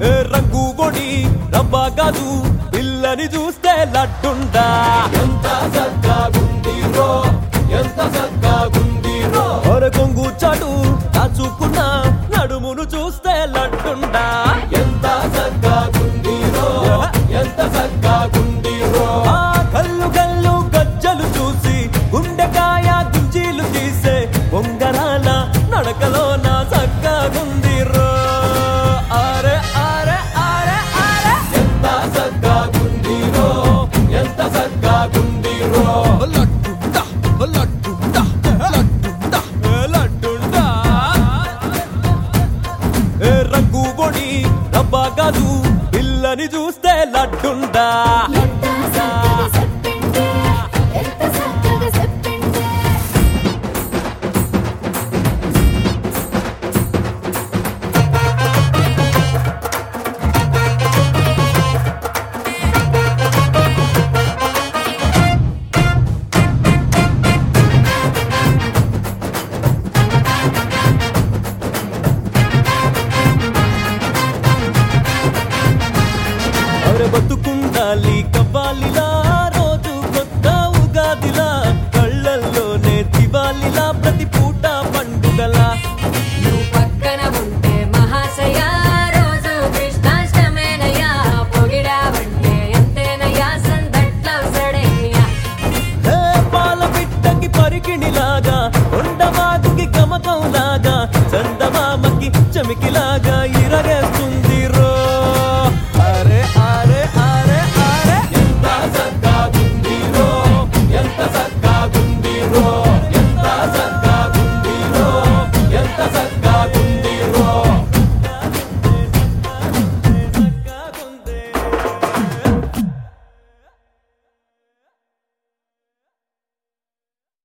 ఏ రంగు పొడి రవ్వ కాదు పిల్లని చూస్తే లడ్డుండా ఎంత చక్కగుందిరో ఎంత చక్కగుందిరో ఒర కొంగు చాటు దాచుకున్న నడుమును చూస్తే లడ్డుండా ఎంత చక్కగుందిరో ఎంత చక్కగుందిరో ఆ కల్లు కల్లు గజ్జలు చూసి గుండెకాయ గుంజీలు తీసే బొంగరాల నడకలో నా చక్కగుందిరో అరే అరే అరే అరే ఎంత చక్కగుందిరో ఎంత చక్కగుందిరో లడ్డుండా లడ్డుండా లడ్డుండా లడ్డుండా ఏ రంగు పొడి రవ్వ కాదు పిల్లని చూస్తే లడ్డుండా ఎంత చక్కగా చెప్పిందే ఎంత చక్కగా చెప్పిందే అరే బతుకుండాలి కవ్వాలిలా రోజు కొత్త ఉగాదిలా కళ్ళల్లోనే దివాలిలా ప్రతి పూట పండుగలా నువ్వు పక్కన ఉంటే మహాశయ రోజు కృష్ణాష్టమేనయ్యా పొగిడావంటే ఎంతేనయ్యా సందట్లవసడయ్యా ఏ పాల పిట్టకి పరికిణిలాగా కొండవాగుకి గమకంలాగా చందమామకి చమికిలాగా